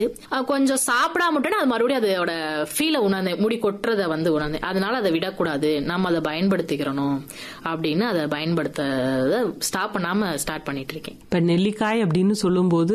அஹ் கொஞ்சம் சாப்பிடாம விட்டோன்னா அது மறுபடியும் அதோட ஃபீலை உணர்ந்தேன் முடி கொட்டுறத வந்து உணர்ந்தேன் அதனால அதை விடக்கூடாது நம்ம அதை பயன்படுத்திக்கிறணும் அப்படின்னு அதை பயன்படுத்த ஸ்டாப் பண்ணாம ஸ்டார்ட் பண்ணிட்டு இருக்கேன் இப்ப நெல்லிக்காய் அப்படின்னு சொல்லும்போது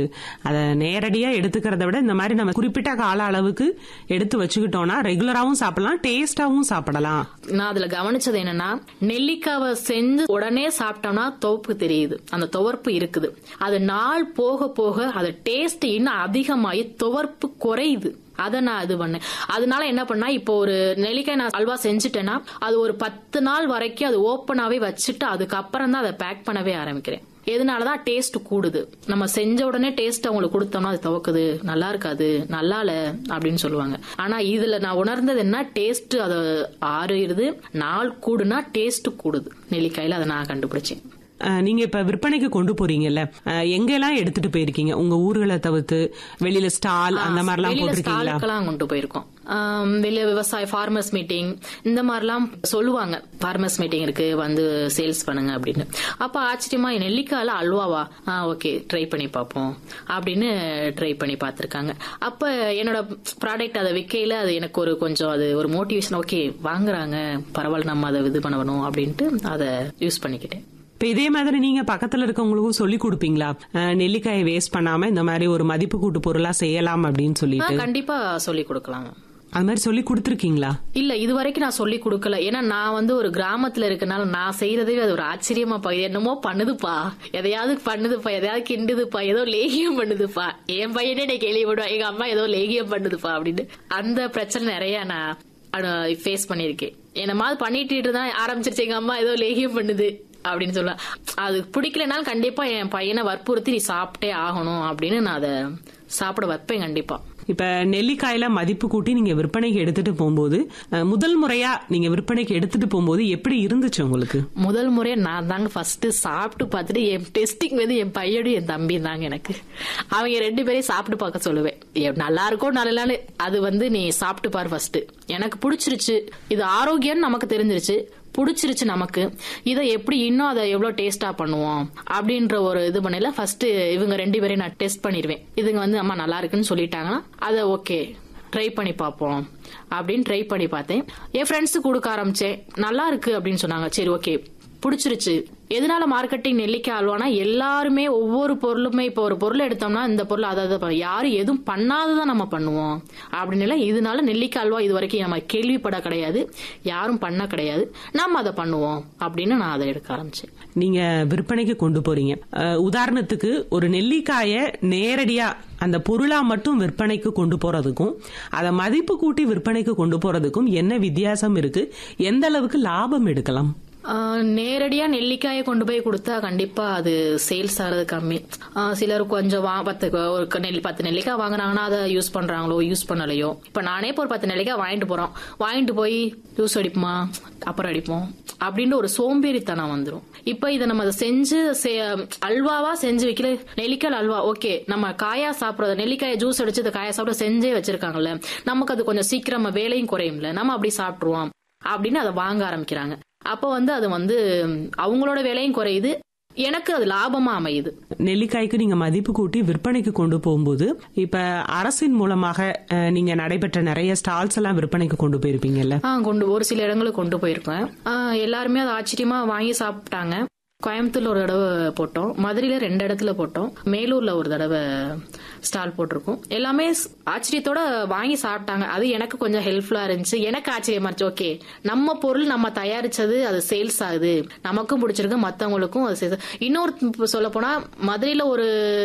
அதை நேரடியா எடுத்துக்கிறத விட இந்த மாதிரி நம்ம குறிப்பிட்ட கால அளவுக்கு எடுத்து வச்சுக்கிட்டோம்னா ரெகுலராவும் சாப்பிடலாம் டேஸ்டாவும் சாப்பிடலாம் நான் அதுல கவனிச்சது என்னன்னா நெல்லிக்காவை செஞ்சு உடனே சாப்பிட்டோம்னா துவப்பு தெரியுது அந்த துவர்ப்பு இருக்குது அது நாள் போக போக அது டேஸ்ட் இன்னும் அதிகமாகி துவர்ப்பு குறையுது அதை நான் இது பண்ணேன் அதனால என்ன பண்ணா இப்போ ஒரு நெல்லிக்காய் நான் அல்வா செஞ்சுட்டேன்னா அது ஒரு பத்து நாள் வரைக்கும் அது ஓப்பனாவே வச்சுட்டு அதுக்கப்புறம் தான் அதை பேக் பண்ணவே ஆரம்பிக்கிறேன் எதனாலதான் டேஸ்ட் கூடுது நம்ம செஞ்ச உடனே டேஸ்ட் அவங்களுக்கு கொடுத்தோம்னா அது துவக்குது நல்லா இருக்காது நல்லா இல்ல அப்படின்னு சொல்லுவாங்க ஆனா இதுல நான் உணர்ந்தது என்ன டேஸ்ட் அது ஆறுது நாள் கூடுனா டேஸ்ட் கூடுது நெல்லிக்காயில அதை நான் கண்டுபிடிச்சேன் அஹ், நீங்க இப்ப விற்பனைக்கு கொண்டு போறீங்கல்ல அஹ், எங்கெல்லாம் எடுத்துட்டு போயிருக்கீங்க உங்க ஊர்களை தவிர்த்து வெளியில ஸ்டால் அந்த மாதிரிலாம் வெளியில போட்டிருக்கீங்களா ஸ்டாலுக்கெல்லாம் கொண்டு போயிருக்கோம் ஆம், வெளிய விவசாய ஃபார்மர்ஸ் மீட்டிங் இந்த மாதிரிலாம் சொல்லுவாங்க ஃபார்மர்ஸ் மீட்டிங் இருக்கு வந்து சேல்ஸ் பண்ணுங்க அப்படின்னு அப்ப ஆச்சரியமா நெல்லிக்காயில அல்வாவா ஆ ஓகே ட்ரை பண்ணி பார்ப்போம் அப்படின்னு ட்ரை பண்ணி பார்த்திருக்காங்க அப்ப என்னோட ப்ராடக்ட் அதை விற்கையில அது எனக்கு ஒரு கொஞ்சம் அது ஒரு மோட்டிவேஷன் ஓகே வாங்குறாங்க பரவாயில்ல நம்ம அதை இது பண்ணணும் அப்படின்ட்டு அதை யூஸ் பண்ணிக்கிட்டேன் இப்ப இதே மாதிரி நீங்க பக்கத்துல இருக்கவங்களுக்கும் சொல்லி கொடுப்பீங்களா அஹ், நெல்லிக்காயை வேஸ்ட் பண்ணாம இந்த மாதிரி ஒரு மதிப்பு கூட்டு பொருளா செய்யலாம் அப்படின்னு ஆ, சொல்லிட்டு கண்டிப்பா சொல்லி கொடுக்கலாம் அது மாதிரி சொல்லி கொடுத்துருக்கீங்களா இல்ல இது வரைக்கும் நான் சொல்லி கொடுக்கல ஏன்னா நான் வந்து ஒரு கிராமத்துல இருக்கனால நான் செய்யறதே அது ஒரு ஆச்சரியமா பா என்னமோ பண்ணுதுப்பா எதையாவது பண்ணுதுப்பா எதையாவது கிண்டுதுப்பா ஏதோ லேகியம் பண்ணுதுப்பா என் பையனே என்னை கேள்விப்படுவான் எங்க அம்மா ஏதோ லேகியம் பண்ணுதுப்பா அப்படின்னு அந்த பிரச்சனை நிறைய நான் ஃபேஸ் பண்ணிருக்கேன் என்னமாவது பண்ணிட்டு தான் ஆரம்பிச்சிருச்சு எங்க அம்மா ஏதோ லேகியம் பண்ணுது அப்படின்னு சொல்ல அது பிடிக்கலனாலும் கண்டிப்பா என் பையனை வற்புறுத்தி நீ சாப்பிட்டே ஆகணும் அப்படின்னு நான் அதை சாப்பிட வைப்பேன் கண்டிப்பா இப்ப நெல்லிக்காயில மதிப்பு கூட்டி நீங்க விற்பனைக்கு எடுத்துட்டு போகும்போது அஹ், முதல் முறையா நீங்க விற்பனைக்கு எடுத்துட்டு போகும்போது எப்படி இருந்துச்சு உங்களுக்கு முதல் முறையா நான் தாங்க ஃபர்ஸ்ட் சாப்பிட்டு பார்த்துட்டு என் டெஸ்டிங் வந்து என் பையனும் என் தம்பி தாங்க எனக்கு அவங்க ரெண்டு பேரையும் சாப்பிட்டு பார்க்க சொல்லுவேன் எ- நல்லா இருக்கோ நல்லா அது வந்து நீ சாப்பிட்டு பாரு ஃபர்ஸ்ட் எனக்கு பிடிச்சிருச்சு இது ஆரோக்கியம்னு நமக்கு தெரிஞ்சிருச்சு பிடிச்சிருச்சு நமக்கு இதை எப்படி இன்னும் அதை எவ்வளவு டேஸ்டா பண்ணுவோம் அப்படின்ற ஒரு இது பண்ணல ஃபர்ஸ்ட் இவங்க ரெண்டு பேரையும் நான் டெஸ்ட் பண்ணிடுவேன் இதுங்க வந்து அம்மா நல்லா இருக்குன்னு சொல்லிட்டாங்கன்னா அதை ஓகே ட்ரை பண்ணி பார்ப்போம் அப்படின்னு ட்ரை பண்ணி பார்த்தேன் என் ஃப்ரெண்ட்ஸுக்கு கொடுக்க ஆரம்பிச்சேன் நல்லா இருக்கு அப்படின்னு சொன்னாங்க சரி ஓகே பிடிச்சிருச்சு எதனால மார்க்கெட்டிங் நெல்லிக்காய் அல்வானா எல்லாருமே ஒவ்வொரு பொருளுமே இப்போ ஒரு பொருள் எடுத்தோம்னா இந்த பொருள் அதாவது ப- யாரும் எதுவும் பண்ணாததான் நம்ம பண்ணுவோம் அப்படின்னு இல்ல, இதனால நெல்லிக்காய் அல்வா இது வரைக்கும் நம்ம கேள்விப்பட கிடையாது யாரும் பண்ண கிடையாது நம்ம அதை பண்ணுவோம் அப்படின்னு நான் அதை எடுக்க ஆரம்பிச்சேன் நீங்க விற்பனைக்கு கொண்டு போறீங்க அஹ், உதாரணத்துக்கு ஒரு நெல்லிக்காய நேரடியா அந்த பொருளா மட்டும் விற்பனைக்கு கொண்டு போறதுக்கும் அதை மதிப்பு கூட்டி விற்பனைக்கு கொண்டு போறதுக்கும் என்ன வித்தியாசம் இருக்கு எந்த அளவுக்கு லாபம் எடுக்கலாம் ஆஹ் நேரடியா நெல்லிக்காயை கொண்டு போய் கொடுத்தா கண்டிப்பா அது சேல்ஸ் ஆகிறது கம்மி ஆஹ் சிலர் கொஞ்சம் வா பத்து ஒரு க- நெல்லி பத்து நெல்லிக்காய் வாங்குனாங்கன்னா அதை யூஸ் பண்றாங்களோ யூஸ் பண்ணலையோ இப்ப நானே இப்போ ஒரு பத்து நெல்லிக்காய் வாங்கிட்டு போறோம் வாங்கிட்டு போய் ஜூஸ் அடிப்போமா அப்புறம் அடிப்போம் அப்படின்னு ஒரு சோம்பேறித்தனம் வந்துரும் இப்ப இதை நம்ம அதை செஞ்சு செ- அல்வாவா செஞ்சு வைக்கல நெல்லிக்காய் அல்வா ஓகே நம்ம காயா சாப்பிடுறது நெல்லிக்காயை ஜூஸ் அடிச்சு இந்த காயா சாப்பிட செஞ்சே வச்சிருக்காங்கல்ல நமக்கு அது கொஞ்சம் சீக்கிரம் வேலையும் குறையும்ல நம்ம அப்படி சாப்பிட்டுருவோம் அப்படின்னு அதை வாங்க ஆரம்பிக்கிறாங்க அப்போ வந்து அது வந்து அவங்களோட விலையும் குறையுது எனக்கு அது லாபமா அமையுது நெல்லிக்காய்க்கு நீங்க மதிப்பு கூட்டி விற்பனைக்கு கொண்டு போகும்போது இப்ப அரசின் மூலமாக அஹ், நீங்க நடைபெற்ற நிறைய ஸ்டால்ஸ் எல்லாம் விற்பனைக்கு கொண்டு போயிருப்பீங்கல்ல ஆ கொண்டு ஒரு சில இடங்களுக்கு கொண்டு போயிருக்கேன் ஆ, எல்லாருமே அதை ஆச்சரியமா வாங்கி சாப்பிட்டாங்க கோயம்புத்தூர்ல ஒரு தடவை போட்டோம் மதுரையில ரெண்டு இடத்துல போட்டோம் மேலூர்ல ஒரு தடவை ஸ்டால் போட்டிருக்கோம் எல்லாமே ஸ்- ஆச்சரியத்தோட வாங்கி சாப்பிட்டாங்க அது எனக்கு கொஞ்சம் ஹெல்ப்ஃபுல்லா இருந்துச்சு எனக்கு ஆச்சரியமா இருந்துச்சு ஓகே நம்ம பொருள் நம்ம தயாரிச்சது அது சேல்ஸ் ஆகுது நமக்கும் பிடிச்சிருக்கு மத்தவங்களுக்கும் அது sales- இன்னொரு சொல்ல போனா மதுரையில ஒரு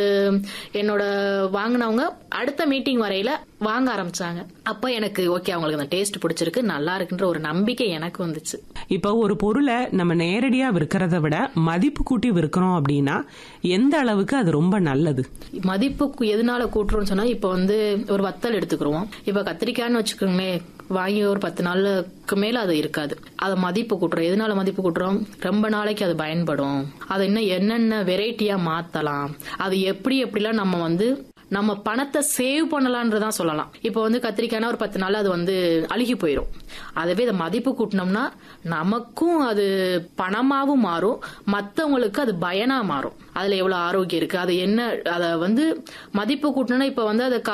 என்னோட வாங்கினவங்க அடுத்த மீட்டிங் வரையில வாங்க ஆரம்பிச்சாங்க அப்ப எனக்கு ஓகே அவங்களுக்கு அந்த டேஸ்ட் பிடிச்சிருக்கு நல்லா இருக்குன்ற ஒரு நம்பிக்கை எனக்கு வந்துச்சு இப்ப ஒரு பொருளை நம்ம நேரடியா விற்கிறத விட மதிப்பு கூட்டி விற்கிறோம் அப்படின்னா எந்த அளவுக்கு அது ரொம்ப நல்லது மதிப்பு கு- எதனால கூட்டுறோம்னு சொன்னா இப்ப வந்து ஒரு வத்தல் எடுத்துக்கிறோம் இப்ப கத்திரிக்காய்னு வச்சுக்கோங்களேன் வாங்கி ஒரு பத்து நாளுக்கு மேல அது இருக்காது அதை மதிப்பு கூட்டுறோம் எதனால மதிப்பு கூட்டுறோம் ரொம்ப நாளைக்கு அது பயன்படும் அதை இன்னும் என்னென்ன வெரைட்டியா மாத்தலாம் அது எப்படி எப்படிலாம் நம்ம வந்து நம்ம பணத்தை சேவ் பண்ணலான்றதான் சொல்லலாம் இப்போ வந்து கத்திரிக்காய்னா ஒரு பத்து நாள் அது வந்து அழுகி போயிடும் அதுவே இதை மதிப்பு கூட்டினோம்னா நமக்கும் அது பணமாவும் மாறும் மத்தவங்களுக்கு அது பயனா மாறும் அதுல எவ்வளவு ஆரோக்கியம் இருக்கு அது என்ன அத வந்து மதிப்பு கூட்டணும்னா இப்ப வந்து அதை